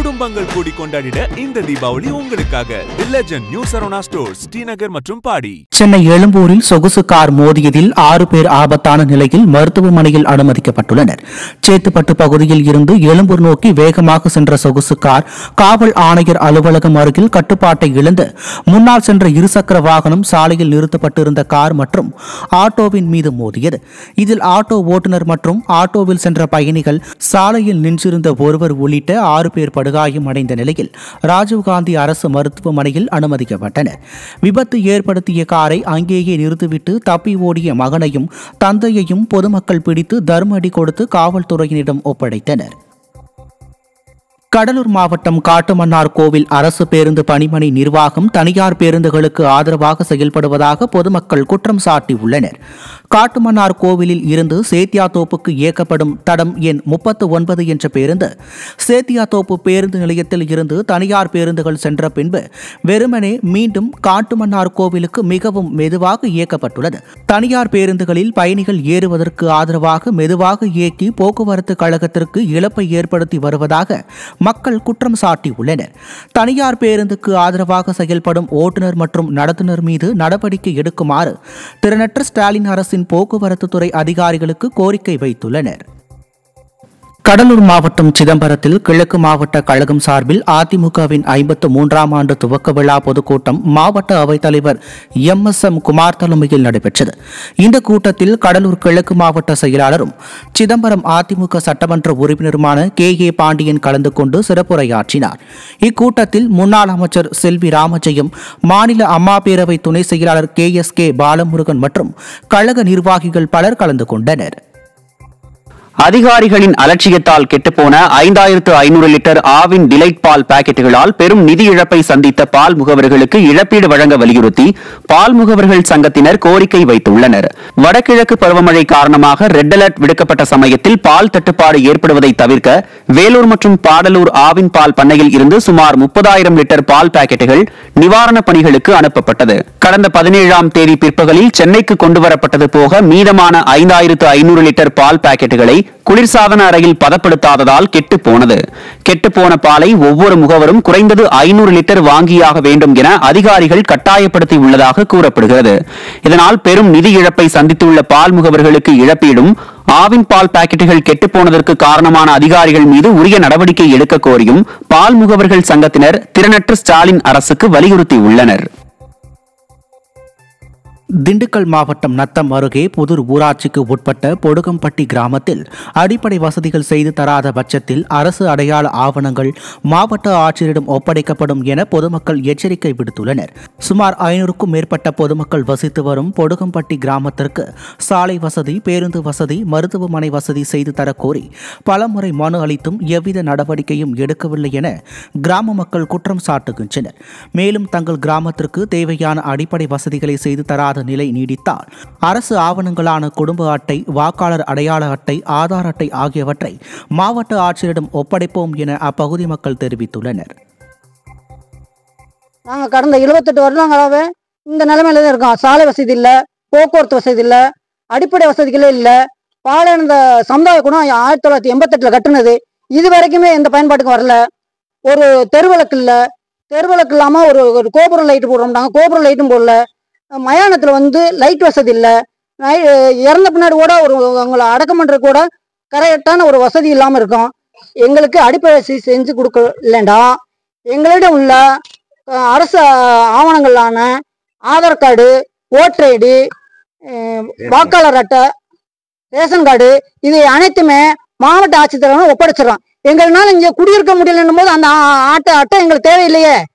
குடும்பங்கள் கூடி கொண்டாடிட இந்த தீபாவளி உங்களுக்காக the legend new Saravana stores Srinagar மற்றும் பாடி சென்னை எழும்பூரில் சொகுசு கார் மோதியதில் ஆறு பேர் ஆபத்தான நிலையில் மருத்துவமனையில் அனுமதிக்கப்பட்டுள்ளனர் சேத்துப்பட்டு பகுதியில் இருந்து எழும்பூர் நோக்கி வேகமாக சென்ற சொகுசு கார் காவல் ஆணையர் அலுவலகம் அருகில் கட்டுப்பாட்டை இழந்து முன்னால் சென்ற இருசக்கர வாகனம் சாலையில் நிறுத்தப்பட்டிருந்த கார் மற்றும் ஆட்டோவின் மீது மோதியது இதில் ஆட்டோ ஓட்டுநர் மற்றும் ஆட்டோவில் சென்ற பயணிகள் சாலையில் நின்றிருந்த ஒருவர் உள்ளிட்ட ஆறு பேர் படுகாயம் அடைந்த நிலையில் ராஜீவ்காந்தி அரசு மருத்துவமனையில் அனுமதிக்கப்பட்டனர் விபத்து ஏற்படுத்திய காரை அங்கேயே நிறுத்திவிட்டு தப்பி ஓடிய மகனையும் தந்தையையும் பொதுமக்கள் பிடித்து தர்ம அடி கொடுத்து காவல்துறையினரிடம் ஒப்படைத்தனர் கடலூர் மாவட்டம் காட்டுமன்னார் கோவில் அரசு பேருந்து பணிமனை நிர்வாகம் தனியார் பேருந்துகளுக்கு ஆதரவாக செயல்படுவதாக பொதுமக்கள் குற்றம் சாட்டியுள்ளனர் காட்டுமன்னார் கோவிலில் இருந்து சேத்தியாத்தோப்புக்கு இயக்கப்படும் தடம் எண் முப்பத்து ஒன்பது என்ற பேருந்து சேத்தியாத்தோப்பு பேருந்து நிலையத்தில் இருந்து தனியார் பேருந்துகள் சென்ற பின்பு வெறுமனே மீண்டும் காட்டுமன்னார் கோவிலுக்கு மிகவும் மெதுவாக இயக்கப்பட்டுள்ளது தனியார் பேருந்துகளில் பயணிகள் ஏறுவதற்கு ஆதரவாக மெதுவாக இயக்கி போக்குவரத்து கழகத்திற்கு இழப்பை ஏற்படுத்தி வருவதாக மக்கள் குற்றம் சாட்டியுள்ளனர் தனியார் பேருந்துக்கு ஆதரவாக செயல்படும் ஓட்டுநர் மற்றும் நடத்துனர் மீது நடவடிக்கை எடுக்குமாறு திறனற்ற ஸ்டாலின் அரசின் போக்குவரத்து துறை அதிகாரிகளுக்கு கோரிக்கை வைத்துள்ளனர் கடலூர் மாவட்டம் சிதம்பரத்தில் கிழக்கு மாவட்ட கழகம் சார்பில் அதிமுகவின் ஐம்பத்து மூன்றாம் ஆண்டு துவக்க விழா பொதுக்கூட்டம் மாவட்ட அவைத்தலைவர் எம் எஸ் எம் குமார் தலைமையில் நடைபெற்றது இந்த கூட்டத்தில் கடலூர் கிழக்கு மாவட்ட செயலாளரும் சிதம்பரம் அதிமுக சட்டமன்ற உறுப்பினருமான கே ஏ பாண்டியன் கலந்து கொண்டு சிறப்புரையாற்றினார் இக்கூட்டத்தில் முன்னாள் அமைச்சர் செல்வி ராமஜெயம் மாநில அம்மா பேரவை துணை செயலாளர் கே எஸ் கே பாலமுருகன் மற்றும் கழக நிர்வாகிகள் பலர் கலந்து கொண்டனர் அதிகாரிகளின் அலட்சியத்தால் கெட்டுப்போன ஐந்தாயிரத்து ஐநூறு லிட்டர் ஆவின் டிலைட் பால் பாக்கெட்டுகளால் பெரும் நிதி இழப்பை சந்தித்த பால் முகவர்களுக்கு இழப்பீடு வழங்க வலியுறுத்தி பால் முகவர்கள் சங்கத்தினர் கோரிக்கை வைத்துள்ளனர் வடகிழக்கு பருவமழை காரணமாக ரெட் அலர்ட் விடுக்கப்பட்ட சமயத்தில் பால் தட்டுப்பாடு ஏற்படுவதை தவிர்க்க வேலூர் மற்றும் பாடலூர் ஆவின் பால் பண்ணையில் இருந்து சுமார் முப்பதாயிரம் லிட்டர் பால் பாக்கெட்டுகள் நிவாரணப் பணிகளுக்கு அனுப்பப்பட்டது கடந்த பதினேழாம் தேதி பிற்பகலில் சென்னைக்கு கொண்டுவரப்பட்டது போக மீதமான ஐந்தாயிரத்து ஐநூறு லிட்டர் பால் பாக்கெட்டுகளை குளிர்சாதன அறையில் பதப்படுத்தாததால் கெட்டு போனது கெட்டு போன பாலை ஒவ்வொரு முகவரும் குறைந்தது ஐநூறு லிட்டர் வாங்கியாக வேண்டும் என அதிகாரிகள் கட்டாயப்படுத்தி உள்ளதாக கூறப்படுகிறது இதனால் பெரும் நிதி இழப்பை சந்தித்துள்ள பால் முகவர்களுக்கு இழப்பீடும் ஆவின் பால் பாக்கெட்டுகள் கெட்டுப் போனதற்கு காரணமான அதிகாரிகள் மீது உரிய நடவடிக்கை எடுக்க கோரியும் பால் முகவர்கள் சங்கத்தினர் திறனற்ற ஸ்டாலின் அரசுக்கு வலியுறுத்தியுள்ளனர் திண்டுக்கல் மாவட்டம் நத்தம் அருகே புதூர் ஊராட்சிக்கு உட்பட்ட பொடுகம்பட்டி கிராமத்தில் அடிப்படை வசதிகள் செய்து தராத பட்சத்தில் அரசு அடையாள ஆவணங்கள் மாவட்ட ஆட்சியரிடம் ஒப்படைக்கப்படும் என பொதுமக்கள் எச்சரிக்கை விடுத்துள்ளனர் சுமார் ஐநூறுக்கும் மேற்பட்ட பொதுமக்கள் வசித்து வரும் பொடுகம்பட்டி கிராமத்திற்கு சாலை வசதி பேருந்து வசதி மருத்துவமனை வசதி செய்து தரக்கோரி பலமுறை மனு அளித்தும் எவ்வித நடவடிக்கையும் எடுக்கவில்லை என கிராம மக்கள் குற்றம் சாட்டுகின்றனர் மேலும் தங்கள் கிராமத்திற்கு தேவையான அடிப்படை வசதிகளை செய்து தராத நிலை நீடித்தால் அரசு ஆவணங்களான குடும்ப அட்டை வாக்காளர் அடையாள அட்டை ஆதார் அட்டை ஆகியவற்றை மாவட்ட ஆட்சியரிடம் ஒப்படைப்போம் என அப்பகுதி மக்கள் தெரிவித்துள்ளனர் நாங்கள் கடந்த இருபத்தெட்டு வருடங்களாகவே இந்த நிலைமையில தான் இருக்கோம் சாலை வசதி இல்லை போக்குவரத்து வசதி இல்லை அடிப்படை வசதிகளே இல்லை பாலை இந்த சமுதாய கூட ஆயிரத்தி தொள்ளாயிரத்தி எண்பத்தெட்டில் கட்டுனது இது வரைக்குமே எந்த பயன்பாட்டுக்கும் வரல ஒரு தெருவிளக்கு இல்லை தெருவிளக்கு இல்லாமல் ஒரு ஒரு கோபுர லைட்டு போடுறோம்னாங்க கோபுர லைட்டும் போடல மயானத்தில் வந்து லைட் வசதி இல்லை நை இறந்த பின்னாடி கூட ஒரு அவங்கள அடக்கம் பண்ணுறது கூட கரெக்டான ஒரு வசதி இல்லாமல் இருக்கும் எங்களுக்கு அடிப்படை வசதி செஞ்சு கொடுக்க இல்லைண்டா எங்களிடம் உள்ள அஹ், அரசு ஆவணங்களான ஆதார் கார்டு ஓட்டர் ஐடி வாக்காளர் அட்டை ரேஷன் கார்டு இது அனைத்துமே மாவட்ட ஆட்சித்தலைவர் ஒப்படைச்சிடறோம் எங்களால இங்க குடியிருக்க முடியலன்னும் போது அந்த ஆ- ஆட்டை அட்டை எங்களுக்கு தேவையில்லையே